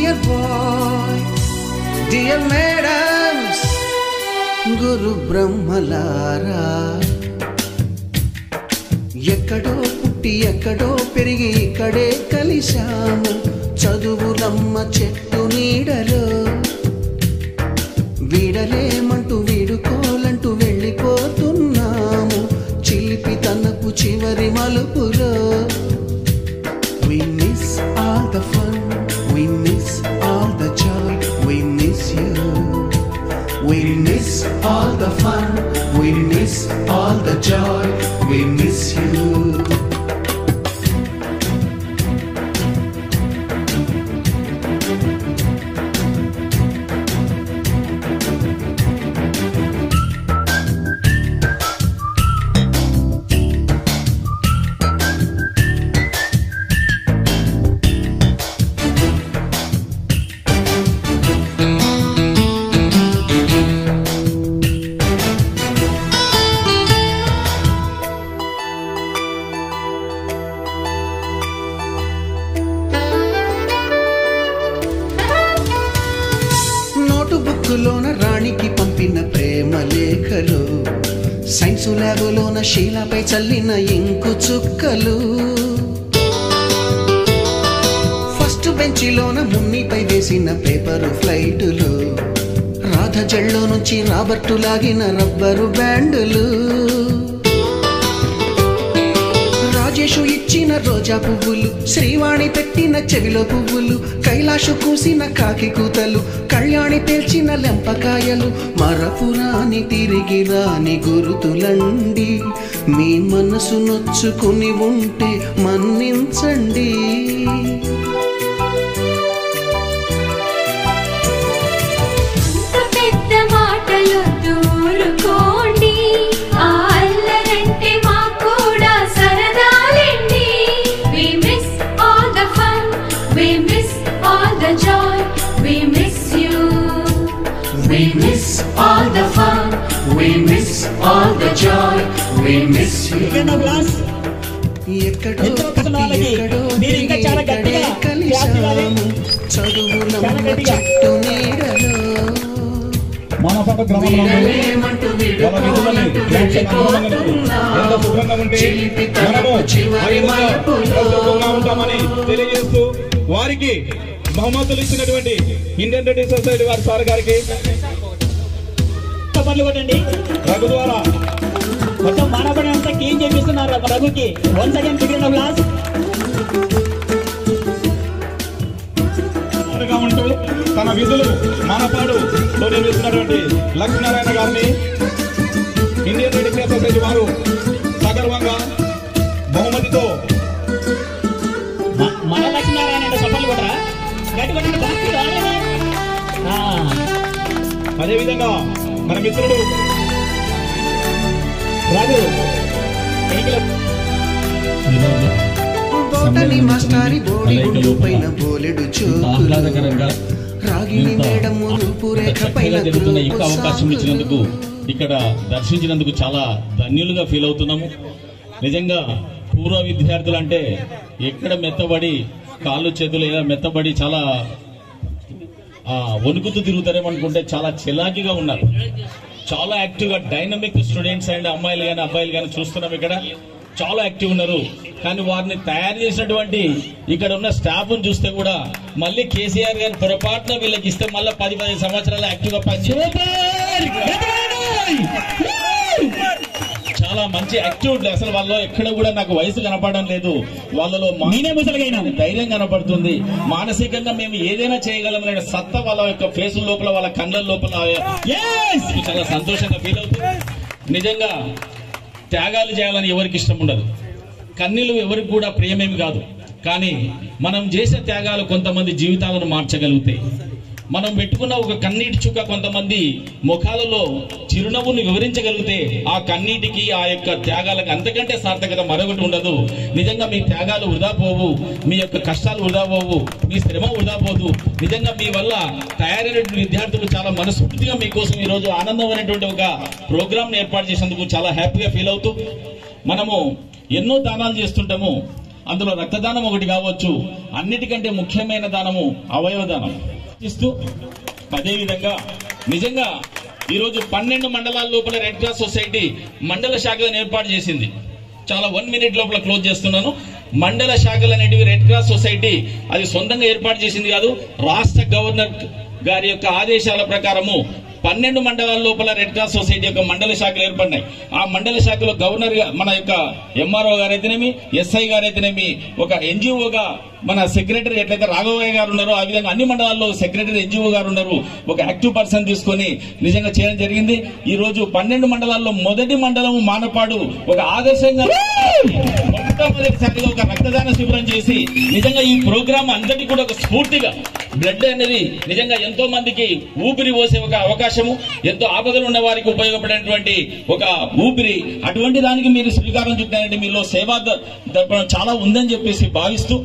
Dear boy dear madams గురు బ్రహ్మలారా ఎక్కడో పుట్టి ఎక్కడో పెరిగి ఇక్కడే కలిశాము చదువులమ్మ చెట్టు నీడలో వీడలేమంటూ వీడుకోలంటూ వెళ్ళిపోతున్నాము చిలిపి తనకు చివరి మలుపులో We miss all the fun, we miss all the joy, we miss you. We miss all the fun, we miss all the joy, we miss you. Note బుక్కులోన రాణికి పంపిన ప్రేమ లేఖలు సైన్సు ల్యాబులోన శీలపై చల్లిన ఇంకు చుక్కలు ఫస్ట్ బెంచిలోన మున్నిపై వేసిన పేపరు ఫ్లైటులు రాధ జల్లో నుంచి Robert లాగిన rubber బ్యాండులు Rajesh ఇచ్చిన రోజా పువ్వులు శ్రీవాణి పెట్టిన చెవిలో పువ్వులు కైలాషు కూసిన కాకి కూతలు కళ్యాణి పేల్చిన లెంపకాయలు మరపురాని తిరిగి రాని గురుతులండి మీ మనసు నొచ్చుకుని ఉంటే మన్నించండి అంత పెద్ద మాటలు దూరుకోండి ఆ అల్లరంటే మాకు కూడా సరదాలండి We miss all the fun, we miss all the joy, we miss you. We miss all the fun, we miss all the joy, we miss you. Second class ఎక్కడో ఎంతో పుట్టి పక్కన వాళ్ళకి ఎక్కడో మీరు ఇంకా తిరిగి చాలా ఇక్కడే గట్టిగా క్లాస్ ఇవ్వాలి. కలిశాము చదువులమ్మ చాలా గట్టిగా. చెట్టు నీడలో మానపాక గ్రామంలో వీడలేమంటూ వాళ్ళ విధులని వీడుకోలంటూ ఎంత శుభ్రంగా ఉంటే చిలిపి మనము తనకు చివరి ఆ విధంగా మలుపులో. ప్రశాంతంగా ఉంటామని తెలియజేస్తూ వారికి బహుమతులు ఇచ్చినటువంటి ఇండియన్ రెడ్డి సొసైటీ వారి సార్ గారికి పనులు కొట్టండి రఘు ద్వారా మొత్తం మానవుని అంతా క్లీన్ చేపిస్తున్నారు ఒక రఘుకి వన్ సెకండ్ సెకండ్ క్లాస్ గా ఉంటూ తన విధులు మానపాడులో నిర్వహిస్తున్నటువంటి లక్ష్మీనారాయణ గారిని ఇండియన్ రెడ్డి క్రాస్ సొసైటీ వారు సగర్వంగా బహుమతితో మ- మన లక్ష్మీనారాయణ అంటే చప్పట్లు కొట్టరా గట్టి కొట్టండి బాగా రాలేదా? ఆ, అదేవిధంగా మన మిత్రుడు రఘు ఎన్నికల బోటని మాస్టారి బోడి గుండు పైన బోలెడు చూపులు ఆహ్లాదకరంగా రాగిణి ఇంత మేడము రూపురేఖ చక్కగా పైన జరుగుతున్న ఈ గ్రూపు అవకాశం సాంగులు. ఇచ్చినందుకు ఇక్కడ దర్శించినందుకు చాలా ధన్యులుగా ఫీల్ అవుతున్నాము నిజంగా పూర్వ విద్యార్థులు అంటే ఎక్కడ మెత్తబడి కాళ్ళు చేతులు ఇలా మెత్తబడి చాలా ఆ, వణుకుతూ తిరుగుతారేమో అనుకుంటే చాలా చిలాకిగా ఉన్నారు చాలా యాక్టివ్ గా డైనమిక్ స్టూడెంట్స్ అండ్ అమ్మాయిలు కానీ అబ్బాయిలు కానీ చూస్తున్నాం ఇక్కడ చాలా యాక్టివ్ ఉన్నారు కానీ వారిని తయారు చేసినటువంటి ఇక్కడ ఉన్న స్టాఫ్ చూస్తే కూడా మళ్ళీ కేసీఆర్ గారు పొరపాటున వీళ్ళకి ఇస్తే మళ్ళీ పది పది సంవత్సరాలు యాక్టివ్ గా పనిచేస్తారు చాలా మంచి యాక్టివ్ అసలు వాళ్ళలో ఎక్కడ కూడా నాకు వయసు కనపడడం లేదు వాళ్ళలో మా- నేనే ముసలిగైనా ధైర్యం కనపడుతుంది మానసికంగా మేము ఏదైనా చేయగలమనే సత్తా వాళ్ళ యొక్క ఫేస్ లోపల వాళ్ళ కళ్ళ లోపల Yes! చాలా సంతోషంగా ఫీల్ అవుతుంది నిజంగా త్యాగాలు చేయాలని ఎవరికి ఇష్టం ఉండదు కన్నీళ్ళు ఎవరికి కూడా ప్రియమేమి కాదు కానీ మనం చేసే త్యాగాలు కొంతమంది జీవితాలను మార్చగలుగుతాయి మనం పెట్టుకున్న ఒక కన్నీటి చుక్క కొంతమంది ముఖాలలో చిరునవ్వును వివరించగలిగితే ఆ కన్నీటికి ఆ యొక్క త్యాగాలకు అంతకంటే సార్థకత మరొకటి ఉండదు నిజంగా మీ త్యాగాలు వృధా పోవు మీ యొక్క కష్టాలు వృధా పోవు మీ శ్రమ వృధా పోదు నిజంగా మీ వల్ల తయారైనటువంటి విద్యార్థులు చాలా మనస్ఫూర్తిగా మీకోసం ఈ రోజు ఆనందం అనేటువంటి ఒక ప్రోగ్రామ్ ఏర్పాటు చేసినందుకు చాలా హ్యాపీగా ఫీల్ అవుతూ మనము ఎన్నో దానాలు చేస్తుంటాము అందులో రక్తదానం ఒకటి కావచ్చు అన్నిటికంటే ముఖ్యమైన దానము అవయవ దానం ఇస్తూ అదేవిధంగా నిజంగా ఈరోజు పన్నెండు మండలాల లోపల రెడ్ క్రాస్ సొసైటీ మండల శాఖలను ఏర్పాటు చేసింది చాలా వన్ మినిట్ లోపల క్లోజ్ చేస్తున్నాను మండల శాఖలు అనేటివి రెడ్ క్రాస్ సొసైటీ అది సొంతంగా ఏర్పాటు చేసింది కాదు రాష్ట్ర గవర్నర్ గారి యొక్క ఆదేశాల ప్రకారము పన్నెండు మండలాల లోపల రెడ్ క్రాస్ సొసైటీ యొక్క మండల శాఖలు ఏర్పడినాయి ఆ మండల శాఖలో గవర్నర్ గా మన యొక్క ఎంఆర్ఓ గారైతేనేమి ఎస్ఐ గారైతేనేమి ఒక ఎన్జిఓగా మన సెక్రటరీ ఎట్లయితే రాఘవయ్య గారు ఉన్నారో ఆ విధంగా అన్ని మండలాల్లో సెక్రటరీ ఎన్జిఓ గారు ఉన్నారు ఒక యాక్టివ్ పర్సన్ తీసుకొని నిజంగా చేయడం జరిగింది ఈ రోజు పన్నెండు మండలాల్లో మొదటి మండలం మానపాడు ఒక ఆదర్శంగా మొట్టమొదటిసారిగా ఒక రక్తదాన శిబిరం చేసి నిజంగా ఈ ప్రోగ్రామ్ అందరికీ కూడా ఒక స్ఫూర్తిగా బ్లడ్ అనేది నిజంగా ఎంతో మందికి ఊపిరి పోసే ఒక అవకాశము ఎంతో ఆపదలు ఉన్న వారికి ఉపయోగపడేటువంటి ఒక ఊపిరి అటువంటి దానికి మీరు శ్రీకారం చుట్టారంటే మీలో సేవా ద- దర్పణం చాలా ఉందని చెప్పేసి భావిస్తూ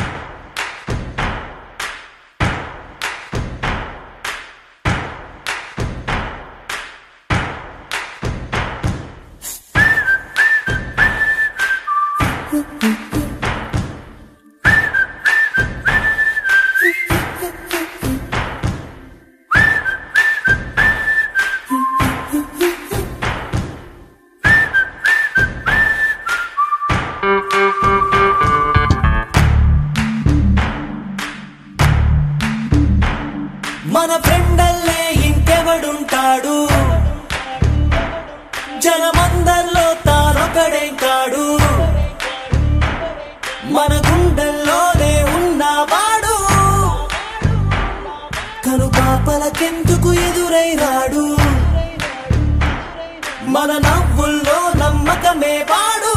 మన ఫ్రెండల్లే ఇంకెవడుంటాడు జనమందరిలో తానొకడే కాడు మన గుండెల్లోనే ఉన్నవాడు కను పాపలకెందుకు ఎదురై రాడు మన నవ్వుల్లో నమ్మకమే వాడు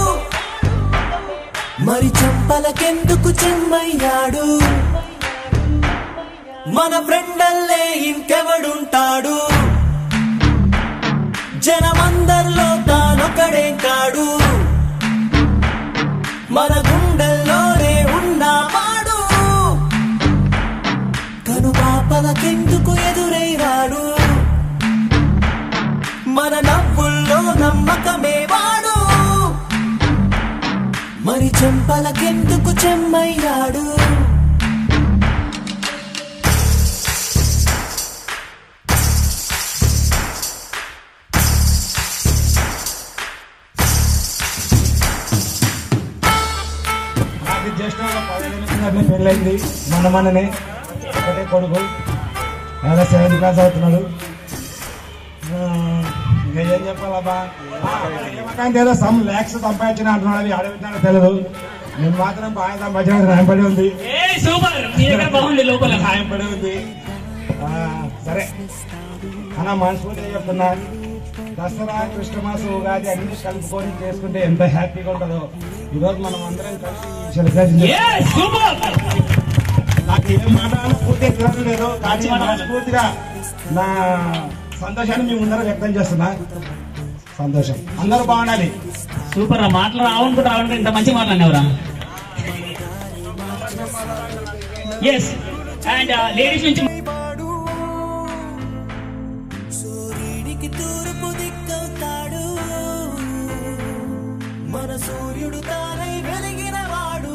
మరి చెంపలకెందుకు చెమ్మయ్యాడు మన ఫ్రెండల్లే ఇంకెవడుంటాడు జనమందరిలో తానొకడే కాడు మన గుండెల్లోనే ఉన్నవాడు కను పాపలకెందుకు ఎదురై రాడు మన నవ్వుల్లో నమ్మకమే వాడు మరి చెంపలకెందుకు చెమ్మయ్యాడు నాకు జ్యేష్ఠ పదిహేను కింద పెళ్ళైంది మొన్న మొన్ననే ఒకటే కొడుకు ఆయన సెవెంత్ క్లాస్ అవుతున్నాడు ఆ, ఇంకా ఏం చెప్పాలబ్బా ఏమంటే ఏదో సమ్ ల్యాక్స్ సంపాదించిన అంటున్నాడు అది అడవించాడో తెలియదు నేను మాత్రం బాగా సంపాదించిన రాయపడి ఉంది ఏ సూపర్ మీ దగ్గర బాగుంది లోపల రాయపడి ఉంది ఆ, సరే అన్న మనస్ఫూర్తిగా చెప్తున్నా దసరా క్రిస్టమస్ ఉగాది అన్ని కలుపుకొని చేసుకుంటే ఎంత హ్యాపీగా ఉంటుందో ఈరోజు మనం అందరం కలిసి సెలబ్రేషన్ ఏ సూపర్ నాకు ఏం మాట్లాడాలో పూర్తిగా తెలియడం లేదు కానీ మనస్ఫూర్తిగా నా సంతోషాన్ని మీ ముందర వ్యక్తం చేస్తున్నా సంతోషం అందరూ బాగుండాలి సూపర్ రా మాటలు రావనుకుంటా రావనుకుంటే ఇంత మంచి మాటలు అన్నవరా ఎస్ అండ్ లేడీస్ నుంచి వాడు సూర్యుడికి తూర్పు దిక్కవుతాడు మన సూర్యుడు తానై వెలిగిన వాడు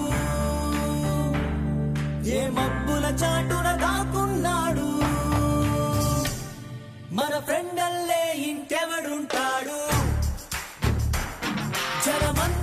ఏ మబ్బుల చాటున దాక్కున్నాడు మన ఫ్రెండల్లే ఇంకెవడుంటాడు జనమంద